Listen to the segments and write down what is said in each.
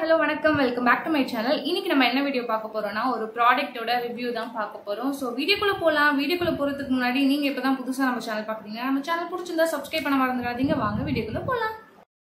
hello வணக்கம் welcome back to my channel இன்னைக்கு நம்ம என்ன வீடியோ பார்க்க போறோம்னா ஒரு ப்ராடக்ட்டோட ரிவ்யூ தான் பார்க்க போறோம் ஸோ வீடியோக்குள்ள போகலாம் வீடியோக்குள்ள போறதுக்கு முன்னாடி நீங்க இப்பதான் புதுசா நம்ம சேனல் பார்க்குறீங்க நம்ம சேனல் பிடிச்சிருந்தா சப்ஸ்கிரைப் பண்ண மறந்துடாதீங்க வாங்க வீடியோக்குள்ள போகலாம்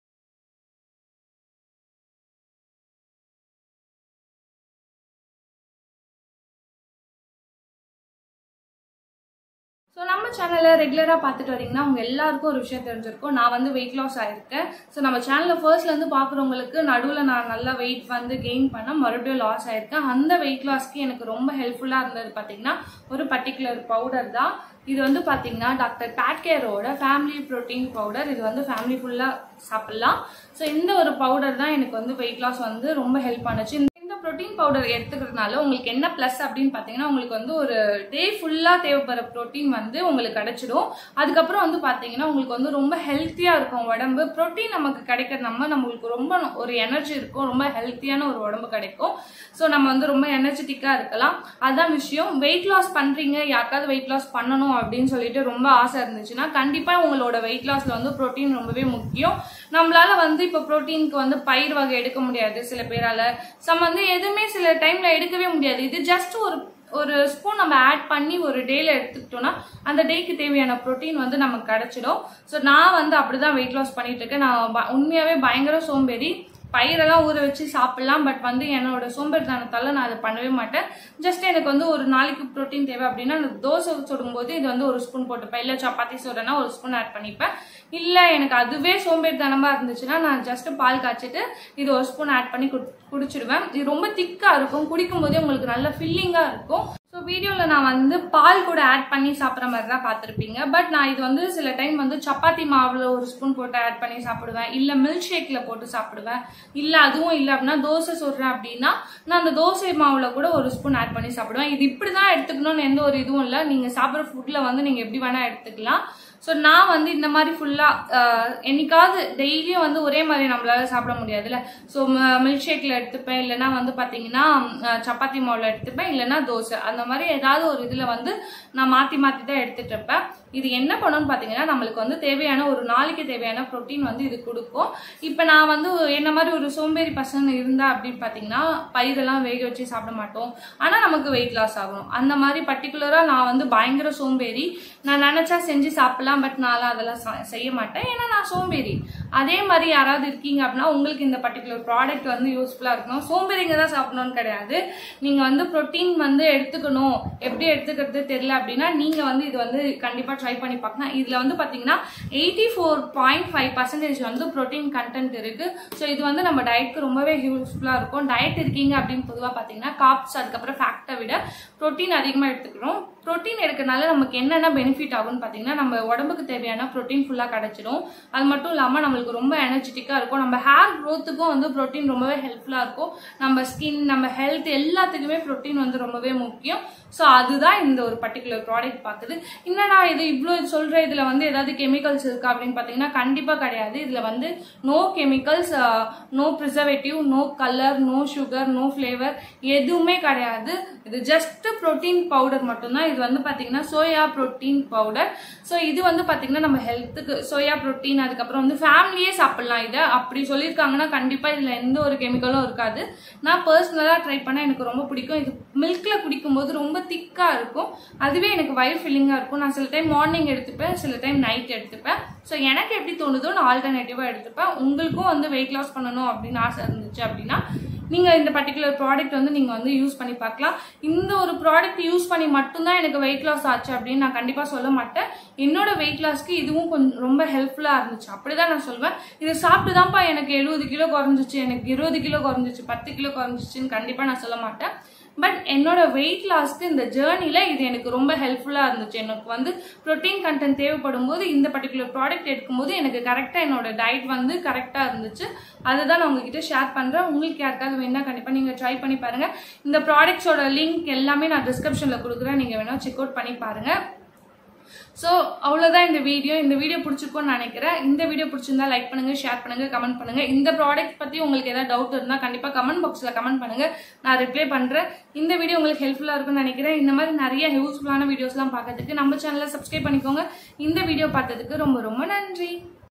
ஸோ நம்ம சேனலை ரெகுலராக பார்த்துட்டு வரீங்கன்னா உங்க எல்லாருக்கும் ஒரு விஷயம் தெரிஞ்சிருக்கும் நான் வந்து வெயிட் லாஸ் ஆயிருக்கேன் ஸோ நம்ம சேனலை ஃபர்ஸ்ட்லேருந்து பார்க்குறவங்களுக்கு நடுவில் நான் நல்லா வெயிட் வந்து கெயின் பண்ண மறுபடியும் லாஸ் ஆயிருக்கேன் அந்த வெயிட் லாஸ்க்கு எனக்கு ரொம்ப ஹெல்ப்ஃபுல்லாக இருந்தது பார்த்தீங்கன்னா ஒரு பர்டிகுலர் பவுடர் தான் இது வந்து பார்த்தீங்கன்னா டாக்டர் பேட்கேரோட ஃபேமிலி ப்ரோட்டீன் பவுடர் இது வந்து ஃபேமிலி ஃபுல்லாக சாப்பிட்லாம் ஸோ இந்த ஒரு பவுடர் தான் எனக்கு வந்து வெயிட் லாஸ் வந்து ரொம்ப ஹெல்ப் பண்ணுச்சு இந்த ப்ரோட்டீன் பவுடர் எடுத்துக்கிறதுனால உங்களுக்கு என்ன ப்ளஸ் அப்படின்னு பார்த்தீங்கன்னா உங்களுக்கு வந்து ஒரு டே ஃபுல்லாக தேவைப்படுற ப்ரோட்டீன் வந்து உங்களுக்கு கிடைச்சிடும் அதுக்கப்புறம் வந்து பார்த்தீங்கன்னா உங்களுக்கு வந்து ரொம்ப ஹெல்த்தியாக இருக்கும் உடம்பு ப்ரோட்டீன் நமக்கு கிடைக்கிறது நம்ம நம்மளுக்கு ரொம்ப ஒரு எனர்ஜி இருக்கும் ரொம்ப ஹெல்த்தியான ஒரு உடம்பு கிடைக்கும் ஸோ நம்ம வந்து ரொம்ப எனர்ஜெட்டிக்காக இருக்கலாம் அதுதான் விஷயம் வெயிட் லாஸ் பண்ணுறீங்க யாருக்காவது வெயிட் லாஸ் பண்ணணும் அப்படின்னு சொல்லிட்டு ரொம்ப ஆசை இருந்துச்சுன்னா கண்டிப்பாக உங்களோட வெயிட் லாஸில் வந்து ப்ரோட்டீன் ரொம்பவே முக்கியம் நம்மளால வந்து இப்போ ப்ரோட்டீனுக்கு வந்து பயிர் வகை எடுக்க முடியாது சில பேரால சம் வந்து எதுவுமே சில டைம்ல எடுக்கவே முடியாது இது ஜஸ்ட் ஒரு ஒரு ஸ்பூன் நம்ம ஆட் பண்ணி ஒரு டேல எடுத்துக்கிட்டோம்னா அந்த டேக்கு தேவையான ப்ரோட்டீன் வந்து நமக்கு கிடைச்சிடும் ஸோ நான் வந்து அப்படிதான் வெயிட் லாஸ் பண்ணிட்டு இருக்கேன் நான் ப- உண்மையாவே பயங்கர சோம்பேறி பயிரெல்லாம் ஊற வச்சு சாப்பிடலாம் பட் வந்து என்னோட சோம்பேறித்தனத்தால நான் அதை பண்ணவே மாட்டேன் ஜஸ்ட் எனக்கு வந்து ஒரு நாளைக்கு ப்ரோட்டீன் தேவை அப்படின்னா அந்த தோசை சுடும்போது இது வந்து ஒரு ஸ்பூன் போட்டுப்பேன் இல்லை சப்பாத்தி சுடுறேன்னா ஒரு ஸ்பூன் ஆட் பண்ணிப்பேன் இல்லை எனக்கு அதுவே சோம்பேறித்தனமா இருந்துச்சுன்னா நான் ஜஸ்ட் பால் காய்ச்சிட்டு இது ஒரு ஸ்பூன் ஆட் பண்ணி குடி- குடிச்சிடுவேன் இது ரொம்ப திக்காக இருக்கும் குடிக்கும் போதே உங்களுக்கு நல்ல ஃபில்லிங்காக இருக்கும் ஸோ வீடியோவில் நான் வந்து பால் கூட ஆட் பண்ணி சாப்பிட்ற மாதிரி தான் பார்த்துருப்பீங்க பட் நான் இது வந்து சில டைம் வந்து சப்பாத்தி மாவில் ஒரு ஸ்பூன் போட்டு ஆட் பண்ணி சாப்பிடுவேன் இல்லை மில்க் ஷேக்கில் போட்டு சாப்பிடுவேன் இல்லை அதுவும் இல்லை அப்படின்னா தோசை சுடுறேன் அப்படின்னா நான் அந்த தோசை மாவில் கூட ஒரு ஸ்பூன் ஆட் பண்ணி சாப்பிடுவேன் இது இப்படி தான் எடுத்துக்கணும்னு எந்த ஒரு இதுவும் இல்லை நீங்கள் சாப்பிட்ற ஃபுட்டில் வந்து நீங்கள் எப்படி வேணால் எடுத்துக்கலாம் ஸோ நான் வந்து இந்த மாதிரி ஃபுல்லாக என்னைக்காவது டெய்லியும் வந்து ஒரே மாதிரி நம்மளால சாப்பிட முடியாதுல்ல ஸோ மில்க் ஷேக்கில் எடுத்துப்பேன் இல்லைன்னா வந்து பார்த்தீங்கன்னா அஹ், சப்பாத்தி மாவில் எடுத்துப்பேன் இல்லைன்னா தோசை அந்த மாதிரி ஏதாவது ஒரு இதில் வந்து நான் மாற்றி மாற்றி தான் எடுத்துட்டு இருப்பேன் இது என்ன பண்ணுன்னு பார்த்தீங்கன்னா நம்மளுக்கு வந்து தேவையான ஒரு நாளைக்கு தேவையான ப்ரோட்டீன் வந்து இது கொடுக்கும் இப்போ நான் வந்து என்ன மாதிரி ஒரு சோம்பேறி பசங்க இருந்தா அப்படின்னு பார்த்தீங்கன்னா பயிரெல்லாம் வேக வச்சு சாப்பிட மாட்டோம் ஆனால் நமக்கு வெயிட் லாஸ் ஆகும் அந்த மாதிரி பர்டிகுலராக நான் வந்து பயங்கர சோம்பேறி நான் நினச்சா செஞ்சு சாப்பிடலாம் பட் நான்லாம் அதெல்லாம் ச- செய்ய மாட்டேன் ஏன்னா நான் சோம்பேறி அதே மாதிரி யாராவது இருக்கீங்க அப்படின்னா உங்களுக்கு இந்த பர்டிகுலர் ப்ராடக்ட் வந்து யூஸ்ஃபுல்லாக இருக்கணும் சோம்பேறிங்க தான் சாப்பிடணும்னு கிடையாது நீங்கள் வந்து ப்ரோட்டீன் வந்து எடுத்துக்கணும் எப்படி எடுத்துக்கிறது தெரியல அப்படின்னா நீங்கள் வந்து இது வந்து கண்டிப்பாக ட்ரை பண்ணி பார்க்கலாம் இதில் வந்து பார்த்தீங்கன்னா eighty four point five percentage வந்து ப்ரோட்டீன் கண்டென்ட் இருக்குது ஸோ இது வந்து நம்ம டயட்க்கு ரொம்பவே யூஸ்ஃபுல்லாக இருக்கும் டயட் இருக்கீங்க அப்படின்னு பொதுவாக பார்த்தீங்கன்னா காப்ஸ் அதுக்கப்புறம் ஃபேக்டை விட ப்ரோட்டீன் அதிகமாக எடுத்துக்கிறோம் ப்ரோட்டீன் எடுக்கிறனால நமக்கு என்னென்ன பெனிஃபிட் ஆகும்னு பார்த்தீங்கன்னா நம்ம உடம்புக்கு தேவையான ப்ரோட்டீன் ஃபுல்லாக கிடைச்சிடும் அது மட்டும் இல்லாமல் நம்மளுக்கு ரொம்ப எனர்ஜெட்டிக்காக இருக்கும் நம்ம ஹேர் க்ரோத்துக்கும் வந்து ப்ரோட்டீன் ரொம்பவே ஹெல்ப்ஃபுல்லாக இருக்கும் நம்ம ஸ்கின் நம்ம ஹெல்த் எல்லாத்துக்குமே ப்ரோட்டீன் வந்து ரொம்பவே முக்கியம் ஸோ அதுதான் இந்த ஒரு பர்டிகுலர் ப்ராடக்ட் பார்க்குது என்னடா இது இவ்வளோ சொல்கிற இதில் வந்து ஏதாவது கெமிக்கல்ஸ் இருக்கா அப்படின்னு பார்த்தீங்கன்னா கண்டிப்பாக கிடையாது இதில் வந்து no chemicals no preservative no colour no sugar no flavour எதுவுமே கிடையாது இது ஜஸ்ட் ப்ரோட்டீன் பவுடர் மட்டும்தான் இது வந்து பார்த்தீங்கன்னா சோயா ப்ரோட்டீன் பவுடர் ஸோ இது வந்து பார்த்தீங்கன்னா நம்ம ஹெல்த்துக்கு சோயா ப்ரோட்டீன் அதுக்கப்புறம் வந்து ஃபேமிலியே சாப்பிடலாம் இதை அப்படி சொல்லியிருக்காங்கன்னா கண்டிப்பாக இதில் எந்த ஒரு கெமிக்கலும் இருக்காது நான் பர்சனலாக ட்ரை பண்ண எனக்கு ரொம்ப பிடிக்கும் இது மில்கில் குடிக்கும்போது ரொம்ப திக்காக இருக்கும் அதுவே எனக்கு வயிறு ஃபில்லிங்காக இருக்கும் நான் சில டைம் மார்னிங் எடுத்துப்பேன் சில டைம் நைட் எடுத்துப்பேன் ஸோ எனக்கு எப்படி தோணுதோ நான் ஆல்டர்னேட்டிவாக எடுத்துப்பேன் உங்களுக்கும் வந்து வெயிட் லாஸ் பண்ணணும் அப்படின்னு ஆசை இருந்துச்சு அப்படின்னா நீங்கள் இந்த பர்டிகுலர் ப்ராடக்ட் வந்து நீங்கள் வந்து யூஸ் பண்ணி பார்க்கலாம் இந்த ஒரு ப்ராடக்ட் யூஸ் பண்ணி மட்டும்தான் எனக்கு வெயிட் லாஸ் ஆச்சு அப்படின்னு நான் கண்டிப்பாக சொல்ல மாட்டேன் என்னோட வெயிட் லாஸ்க்கு இதுவும் கொஞ்சம் ரொம்ப ஹெல்ப்ஃபுல்லாக இருந்துச்சு அப்படிதான் நான் சொல்வேன் இதை சாப்பிட்டு தான்ப்பா எனக்கு எழுபது கிலோ குறைஞ்சிச்சு எனக்கு இருபது கிலோ குறைஞ்சிச்சு பத்து கிலோ குறைஞ்சிச்சுன்னு கண்டிப்பாக நான் சொல்ல மாட்டேன் பட் என்னோட வெயிட் லாஸ்க்கு இந்த ஜேர்னியில் இது எனக்கு ரொம்ப ஹெல்ப்ஃபுல்லாக இருந்துச்சு எனக்கு வந்து ப்ரோட்டீன் கண்டென்ட் தேவைப்படும் போது இந்த பர்டிகுலர் ப்ராடக்ட் எடுக்கும்போது எனக்கு கரெக்டாக என்னோட டயட் வந்து கரெக்டாக இருந்துச்சு அதுதான் நான் உங்ககிட்ட ஷேர் பண்ணுறேன் உங்களுக்கு யாருக்காவது வேணா கண்டிப்பாக நீங்கள் ட்ரை பண்ணி பாருங்கள் இந்த ப்ராடக்ட்ஸோட லிங்க் எல்லாமே நான் டிஸ்கிரிப்ஷனில் கொடுக்குறேன் நீங்கள் வேணால் செக் அவுட் பண்ணி பாருங்கள் ஸோ அவ்வளோதான் இந்த வீடியோ இந்த வீடியோ பிடிச்சிருக்கும்னு நினைக்கிறேன் இந்த வீடியோ பிடிச்சிருந்தா லைக் பண்ணுங்க ஷேர் பண்ணுங்க கமெண்ட் பண்ணுங்க இந்த ப்ராடக்ட் பற்றி உங்களுக்கு ஏதாவது டவுட் இருந்தால் கண்டிப்பாக கமெண்ட் பாக்ஸில் கமெண்ட் பண்ணுங்க நான் ரிப்ளை பண்ணுறேன் இந்த வீடியோ உங்களுக்கு ஹெல்ப்ஃபுல்லாக இருக்கும்னு நினைக்கிறேன் இந்த மாதிரி நிறைய யூஸ்ஃபுல்லான வீடியோஸ்லாம் பார்க்கறதுக்கு நம்ம சேனலை சப்ஸ்கிரைப் பண்ணிக்கோங்க இந்த வீடியோ பார்த்ததுக்கு ரொம்ப ரொம்ப நன்றி